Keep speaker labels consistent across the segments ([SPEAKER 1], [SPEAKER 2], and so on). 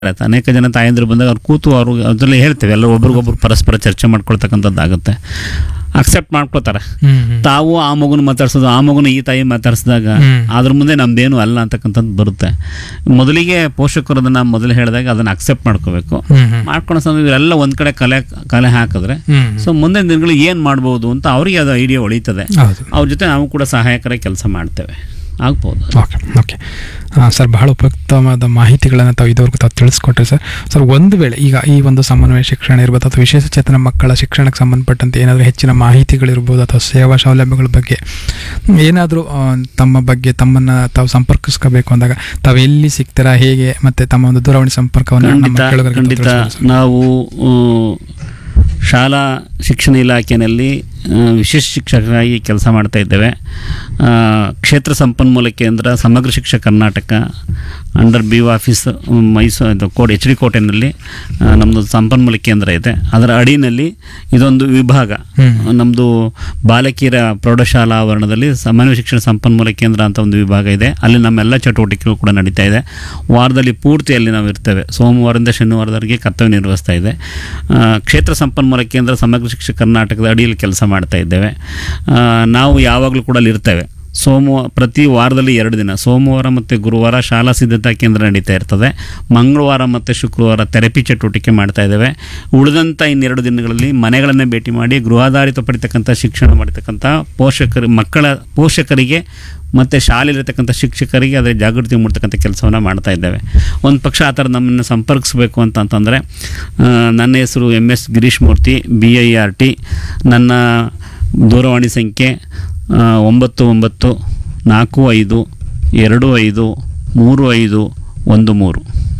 [SPEAKER 1] ಆಯ್ತು ಅನೇಕ ಜನ ತಾಯಂದಿರು ಬಂದಾಗ ಅವ್ರು ಕೂತು ಅವರು ಅದರಲ್ಲಿ ಹೇಳ್ತೇವೆ ಎಲ್ಲ ಒಬ್ರಿಗೊಬ್ರು ಪರಸ್ಪರ ಚರ್ಚೆ ಮಾಡ್ಕೊಳ್ತಕ್ಕಂಥದ್ದಾಗುತ್ತೆ ಅಕ್ಸೆಪ್ಟ್ ಮಾಡ್ಕೊತಾರೆ
[SPEAKER 2] ಹ್ಮ್ ಹ್ಮ್.
[SPEAKER 1] ತಾವು ಆ ಮಗುನ ಮಾತಾಡ್ಸೋದು ಆ ಮಗುನ ಈ ತಾಯಿ ಮಾತಾಡ್ಸಿದಾಗ
[SPEAKER 2] ಹ್ಮ್.
[SPEAKER 1] ಅದ್ರ ಮುಂದೆ ನಮ್ದೇನು ಅಲ್ಲ ಅಂತಕ್ಕಂಥದ್ದು ಬರುತ್ತೆ ಮೊದಲಿಗೆ ಪೋಷಕರು ಅದನ್ನ ಮೊದಲು ಹೇಳಿದಾಗ ಅದನ್ನ ಅಕ್ಸೆಪ್ಟ್ ಮಾಡ್ಕೋಬೇಕು
[SPEAKER 2] ಹ್ಮ್ ಹ್ಮ್.
[SPEAKER 1] ಮಾಡ್ಕೊಳೋ ಸಮಯ ಇವರೆಲ್ಲ ಒಂದ್ ಕಡೆ ಕಲೆ ಕಲೆ ಹಾಕಿದ್ರೆ
[SPEAKER 2] ಹ್ಮ್.
[SPEAKER 1] ಸೊ ಮುಂದಿನ ದಿನಗಳು ಏನು ಮಾಡ್ಬೋದು ಅಂತ ಅವರಿಗೆ ಅದು ಐಡಿಯಾ ಹೊಳಿತದೆ
[SPEAKER 2] ಹೌದು
[SPEAKER 1] ಅವ್ರ ಜೊತೆ ನಾವು ಕೂಡ ಸಹಾಯಕರ ಕೆಲಸ ಮಾಡ್ತೇವೆ ಆಗ್ಬೋದು
[SPEAKER 2] ಓಕೆ ಓಕೆ ಸರ್ ಬಹಳ ಉಪಯುಕ್ತವಾದ ಮಾಹಿತಿಗಳನ್ನು ತಾವು ಇದುವರೆಗೂ ತಾವು ತಿಳಿಸ್ಕೊಟ್ರಿ ಸರ್ ಸರ್ ಒಂದು ವೇಳೆ ಈಗ ಈ ಒಂದು ಸಮನ್ವಯ ಶಿಕ್ಷಣ ಇರ್ಬೋದು ಅಥವಾ ವಿಶೇಷ ಚೇತನ ಮಕ್ಕಳ ಶಿಕ್ಷಣಕ್ಕೆ ಸಂಬಂಧಪಟ್ಟಂತೆ ಏನಾದರೂ ಹೆಚ್ಚಿನ ಮಾಹಿತಿಗಳಿರ್ಬೋದು ಅಥವಾ ಸೇವಾ ಸೌಲಭ್ಯಗಳ ಬಗ್ಗೆ ಏನಾದರೂ ತಮ್ಮ ಬಗ್ಗೆ ತಮ್ಮನ್ನು ತಾವು ಸಂಪರ್ಕಿಸ್ಕೋಬೇಕು ಅಂದಾಗ ತಾವು ಎಲ್ಲಿ ಸಿಗ್ತೀರಾ ಹೇಗೆ ಮತ್ತೆ ತಮ್ಮ ಒಂದು ದೂರವಾಣಿ ಸಂಪರ್ಕವನ್ನು ನಮ್ಮ
[SPEAKER 1] ಖಂಡಿತ
[SPEAKER 2] ಕೇಳುಗರಿಗೆ ತಾವು
[SPEAKER 1] ಖಂಡಿತ
[SPEAKER 2] ತಿಳಿಸ್ಬೋದು ಸರ್.
[SPEAKER 1] ನಾವು ಆ, ಶಾಲಾ ಶಿಕ್ಷಣ ಇಲಾಖೆಯಲ್ಲಿ ಆ, ವಿಶೇಷ ಶಿಕ್ಷಕರಾಗಿ ಕೆಲಸ ಮಾಡ್ತಾ ಇದ್ದೇವೆ ಆ, ಕ್ಷೇತ್ರ ಸಂಪನ್ಮೂಲ ಕೇಂದ್ರ ಸಮಗ್ರ ಶಿಕ್ಷಣ Karnataka under B office Mysuru ಇದು ಕೋಟೆ ಎಚ್ ಡಿ ಕೋಟೆನಲ್ಲಿ ಆ, ನಮ್ಮದು ಸಂಪನ್ಮೂಲ ಕೇಂದ್ರ ಇದೆ ಅದರ ಅಡಿನಲ್ಲಿ ಇದೊಂದು ವಿಭಾಗ
[SPEAKER 2] ಹ್ಮ್.
[SPEAKER 1] ನಮ್ಮದು ಬಾಲಕಿಯರ ಪ್ರೌಢಶಾಲಾ ಆವರಣದಲ್ಲಿ ಸಮನ್ವಯ ಶಿಕ್ಷಣ ಸಂಪನ್ಮೂಲ ಕೇಂದ್ರ ಅಂತ ಒಂದು ವಿಭಾಗ ಇದೆ ಅಲ್ಲಿ ನಮ್ಮೆಲ್ಲ ಚಟುವಟಿಕೆಗಳು ಕೂಡ ನಡೀತಾ ಇದೆ ವಾರದಲ್ಲಿ ಪೂರ್ತಿ ಅಲ್ಲಿ ನಾವು ಇರ್ತೇವೆ ಸೋಮವಾರದಿಂದ ಶನಿವಾರದವರೆಗೆ ಕರ್ತವ್ಯ ನಿರ್ವಹಿಸ್ತಾ ಇದೆ ಆ, ಕ್ಷೇತ್ರ ಸಂಪನ್ಮೂಲ ಕೇಂದ್ರ ಸಮಗ್ರ ಶಿಕ್ಷಣ ಕರ್ನಾಟಕದ ಅಡಿಯಲ್ಲಿ ಕೆಲಸ ಮಾಡ್ತಾ ಇದ್ದೇವೆ ಆ, ನಾವು ಯಾವಾಗಲೂ ಕೂಡ ಅಲ್ಲಿ ಇರ್ತೇವೆ ಸೋಮವಾರ ಪ್ರತಿ ವಾರದಲ್ಲಿ ಎರಡು ದಿನ ಸೋಮವಾರ ಮತ್ತು ಗುರುವಾರ ಶಾಲಾ ಸಿದ್ಧತಾ ಕೇಂದ್ರ ನಡೀತಾ ಇರ್ತದೆ ಮಂಗಳವಾರ ಮತ್ತು ಶುಕ್ರವಾರ ಥೆರಪಿ ಚಟುವಟಿಕೆ ಮಾಡ್ತಾ ಇದ್ದೇವೆ ಉಳಿದಂಥ ಇನ್ನೆರಡು ದಿನಗಳಲ್ಲಿ ಮನೆಗಳನ್ನೇ ಭೇಟಿ ಮಾಡಿ ಗೃಹಾಧಾರಿತ ಪಡಿತಕ್ಕಂಥ ಶಿಕ್ಷಣ ಮಾಡತಕ್ಕಂಥ ಪೋಷಕರು ಮಕ್ಕಳ ಪೋಷಕರಿಗೆ ಮತ್ತು ಶಾಲೆಯಲ್ಲಿರ್ತಕ್ಕಂಥ ಶಿಕ್ಷಕರಿಗೆ ಅದರ ಜಾಗೃತಿ ಮೂಡ್ತಕ್ಕಂಥ ಕೆಲಸವನ್ನು ಮಾಡ್ತಾ ಇದ್ದೇವೆ ಒಂದು ಪಕ್ಷ ಆ ಥರ ನಮ್ಮನ್ನು ಸಂಪರ್ಕಿಸಬೇಕು ಅಂತ ಅಂತಂದರೆ ಆ, ನನ್ನ ಹೆಸರು M S Girish Murthy B I R T ನನ್ನ ದೂರವಾಣಿ ಸಂಖ್ಯೆ ಆ, ಒಂಬತ್ತು ಒಂಬತ್ತು ನಾಲ್ಕು ಐದು ಎರಡು ಐದು ಮೂರು ಐದು ಒಂದು ಮೂರು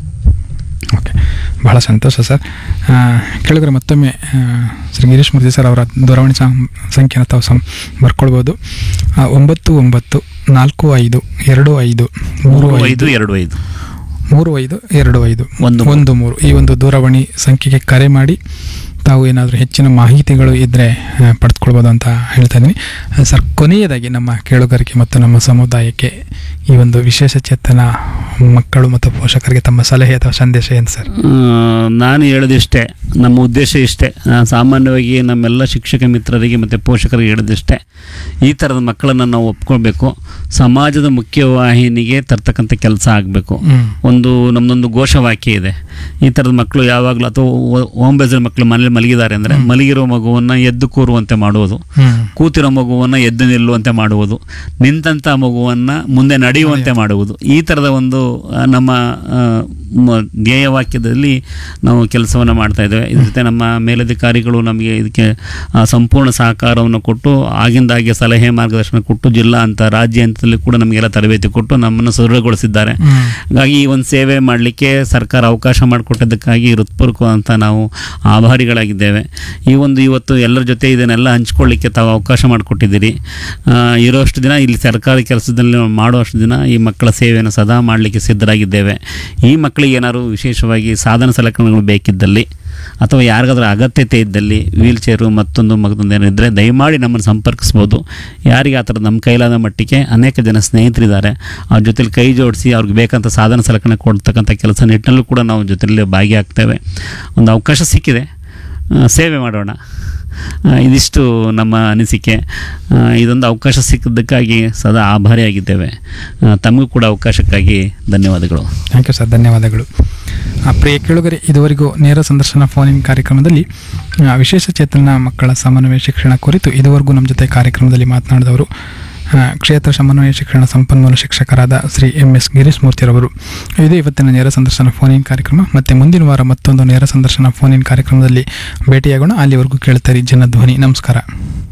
[SPEAKER 2] ಓಕೆ ಬಹಳ ಸಂತೋಷ ಸರ್ ಆ, ಕೇಳಿದ್ರೆ ಮತ್ತೊಮ್ಮೆ ಆ, ಶ್ರೀ ಗಿರೀಶ್ ಮೂರ್ತಿ ಸರ್ ಅವರ ದೂರವಾಣಿ ಸಂ- ಸಂಖ್ಯೆನ ತಾವು ಸಂ ಬರ್ಕೊಳ್ಬೋದು ಆ, ಒಂಬತ್ತು ಒಂಬತ್ತು ನಾಲ್ಕು ಐದು ಎರಡು ಐದು ಮೂರು
[SPEAKER 1] ಮೂರು
[SPEAKER 2] ಐದು
[SPEAKER 1] ಐದು ಎರಡು ಐದು
[SPEAKER 2] ಮೂರು ಐದು ಎರಡು ಐದು
[SPEAKER 1] ಒಂದು ಮೂರು.
[SPEAKER 2] ಒಂದು ಮೂರು ಈ ಒಂದು ದೂರವಾಣಿ ಸಂಖ್ಯೆಗೆ ಕರೆ ಮಾಡಿ ತಾವು ಏನಾದರೂ ಹೆಚ್ಚಿನ ಮಾಹಿತಿಗಳು ಇದ್ದರೆ ಪಡೆದುಕೊಳ್ಬೋದು ಅಂತ ಹೇಳ್ತಾ ಇದ್ದೀನಿ ಆ, ಸರ್ ಕೊನೆಯದಾಗಿ ನಮ್ಮ ಕೇಳುಗರಿಗೆ ಮತ್ತು ನಮ್ಮ ಸಮುದಾಯಕ್ಕೆ ಈ ಒಂದು ವಿಶೇಷ ಚೇತನ ಮಕ್ಕಳು ಮತ್ತು ಪೋಷಕರಿಗೆ ತಮ್ಮ ಸಲಹೆ ಅಥವಾ ಸಂದೇಶ ಏನು ಸರ್
[SPEAKER 1] ಆ, ನಾನು ಹೇಳೋದಿಷ್ಟೇ ನಮ್ಮ ಉದ್ದೇಶ ಇಷ್ಟೇ ನಾನು ಸಾಮಾನ್ಯವಾಗಿ ನಮ್ಮೆಲ್ಲ ಶಿಕ್ಷಕ ಮಿತ್ರರಿಗೆ ಮತ್ತು ಪೋಷಕರಿಗೆ ಹೇಳೋದಿಷ್ಟೇ ಈ ಥರದ ಮಕ್ಕಳನ್ನು ನಾವು ಒಪ್ಕೊಳ್ಬೇಕು ಸಮಾಜದ ಮುಖ್ಯವಾಹಿನಿಗೆ ತರ್ತಕ್ಕಂಥ ಕೆಲಸ ಆಗಬೇಕು
[SPEAKER 2] ಹ್ಮ್.
[SPEAKER 1] ಒಂದು ನಮ್ಮದೊಂದು ಘೋಷವಾಕ್ಯ ಇದೆ ಈ ಥರದ ಮಕ್ಕಳು ಯಾವಾಗಲೂ ಅಥವಾ ಓಮ್ ಬೇಜರ್ ಮಕ್ಕಳು ಮನೇಲಿ ಮಲಗಿದ್ದಾರೆ ಅಂದರೆ ಮಲಗಿರೋ ಮಗುವನ್ನು ಎದ್ದು ಕೂರುವಂತೆ ಮಾಡುವುದು
[SPEAKER 2] ಹ್ಮ್.
[SPEAKER 1] ಕೂತಿರೋ ಮಗುವನ್ನು ಎದ್ದು ನಿಲ್ಲುವಂತೆ ಮಾಡುವುದು ನಿಂತಹ ಮಗುವನ್ನು ಮುಂದೆ ನಡೆಯುವಂತೆ ಮಾಡುವುದು ಈ ಥರದ ಒಂದು ಆ, ನಮ್ಮ ಆ, ಮ- ಧ್ಯೇಯವಾಕ್ಯದಲ್ಲಿ ನಾವು ಕೆಲಸವನ್ನು ಮಾಡ್ತಾ ಇದ್ದೇವೆ ಇದ್ರ ಜೊತೆ ನಮ್ಮ ಮೇಲಧಿಕಾರಿಗಳು ನಮಗೆ ಇದಕ್ಕೆ ಆ, ಸಂಪೂರ್ಣ ಸಹಕಾರವನ್ನು ಕೊಟ್ಟು ಆಗಿಂದಾಗೆ ಸಲಹೆ ಮಾರ್ಗದರ್ಶನ ಕೊಟ್ಟು ಜಿಲ್ಲಾ ಅಂತ ರಾಜ್ಯ ಹಂತದಲ್ಲಿ ಕೂಡ ನಮಗೆಲ್ಲ ತರಬೇತಿ ಕೊಟ್ಟು ನಮ್ಮನ್ನು ಸದೃಢಗೊಳಿಸಿದ್ದಾರೆ
[SPEAKER 2] ಹ್ಮ್.
[SPEAKER 1] ಹಾಗಾಗಿ ಈ ಒಂದು ಸೇವೆ ಮಾಡಲಿಕ್ಕೆ ಸರ್ಕಾರ ಅವಕಾಶ ಮಾಡಿಕೊಟ್ಟಿದ್ದಕ್ಕಾಗಿ ಹೃತ್ಪೂರ್ವಕ ಅಂತ ನಾವು ಆಭಾರಿಗಳಾಗಿದ್ದೇವೆ ಈ ಒಂದು ಇವತ್ತು ಎಲ್ಲರ ಜೊತೆ ಇದನ್ನೆಲ್ಲ ಹಂಚ್ಕೊಳ್ಳಿಕ್ಕೆ ತಾವು ಅವಕಾಶ ಮಾಡಿಕೊಟ್ಟಿದ್ದೀರಿ ಆ, ಇರೋಷ್ಟು ದಿನ ಇಲ್ಲಿ ಸರ್ಕಾರಿ ಕೆಲಸದಲ್ಲಿ ನಾವು ಮಾಡುವಷ್ಟು ದಿನ ಈ ಮಕ್ಕಳ ಸೇವೆಯನ್ನು ಸದಾ ಮಾಡಲಿಕ್ಕೆ ಸಿದ್ಧರಾಗಿದ್ದೇವೆ ಈ ಮಕ್ಕಳಿಗೆ ಏನಾದ್ರು ವಿಶೇಷವಾಗಿ ಸಾಧನ ಸಲಕರಣೆಗಳು ಬೇಕಿದ್ದಲ್ಲಿ ಅಥವಾ ಯಾರಿಗಾದ್ರೂ ಅಗತ್ಯತೆ ಇದ್ದಲ್ಲಿ ವೀಲ್ ಚೇರು ಮತ್ತೊಂದು ಮಗದೊಂದು ಏನಿದ್ರೆ ದಯಮಾಡಿ ನಮ್ಮನ್ನು ಸಂಪರ್ಕಿಸ್ಬೋದು ಯಾರಿಗೆ ಆ ಥರ ನಮ್ಮ ಕೈಲಾದ ಮಟ್ಟಿಗೆ ಅನೇಕ ಜನ ಸ್ನೇಹಿತರಿದ್ದಾರೆ ಅವ್ರ ಜೊತೆಲಿ ಕೈ ಜೋಡಿಸಿ ಅವ್ರಿಗೆ ಬೇಕಂತ ಸಾಧನ ಸಲಕರಣೆ ಕೊಡ್ತಕ್ಕಂಥ ಕೆಲಸ ನಿಟ್ಟಿನಲ್ಲೂ ಕೂಡ ನಾವು ಜೊತೆಯಲ್ಲಿ ಭಾಗಿಯಾಗ್ತೇವೆ ಒಂದು ಅವಕಾಶ ಸಿಕ್ಕಿದೆ ಆ, ಸೇವೆ ಮಾಡೋಣ ಆ, ಇದಿಷ್ಟು ನಮ್ಮ ಅನಿಸಿಕೆ ಆ, ಇದೊಂದು ಅವಕಾಶ ಸಿಕ್ಕಿದ್ದಕ್ಕಾಗಿ ಸದಾ ಆಭಾರಿಯಾಗಿದ್ದೇವೆ ಆ, ತಮಗೂ ಕೂಡ ಅವಕಾಶಕ್ಕಾಗಿ ಧನ್ಯವಾದಗಳು
[SPEAKER 2] ಥ್ಯಾಂಕ್ ಯು ಸರ್ ಧನ್ಯವಾದಗಳು ಆ, ಪ್ರಿಯ ಕೇಳುಗರೆ ಇದುವರೆಗೂ ನೇರ ಸಂದರ್ಶನ ಫೋನ್ ಇನ್ ಕಾರ್ಯಕ್ರಮದಲ್ಲಿ ಆ, ವಿಶೇಷ ಚೇತನ ಮಕ್ಕಳ ಸಮನ್ವಯ ಶಿಕ್ಷಣ ಕುರಿತು ಇದುವರೆಗೂ ನಮ್ಮ ಜೊತೆ ಕಾರ್ಯಕ್ರಮದಲ್ಲಿ ಮಾತನಾಡಿದವರು ಆ, ಕ್ಷೇತ್ರ ಸಮನ್ವಯ ಶಿಕ್ಷಣ ಸಂಪನ್ಮೂಲ ಶಿಕ್ಷಕರಾದ ಶ್ರೀ ಎಂ ಎಸ್ ಗಿರೀಶ್ ಮೂರ್ತಿರವರು ಇದು ಇವತ್ತಿನ ನೇರ ಸಂದರ್ಶನ ಫೋನ್ ಇನ್ ಕಾರ್ಯಕ್ರಮ ಮತ್ತೆ ಮುಂದಿನ ವಾರ ಮತ್ತೊಂದು ನೇರ ಸಂದರ್ಶನ ಫೋನ್ ಇನ್ ಕಾರ್ಯಕ್ರಮದಲ್ಲಿ ಭೇಟಿಯಾಗೋಣ ಅಲ್ಲಿವರೆಗೂ ಕೇಳ್ತಾರೆ ಜನಧ್ವನಿ ನಮಸ್ಕಾರ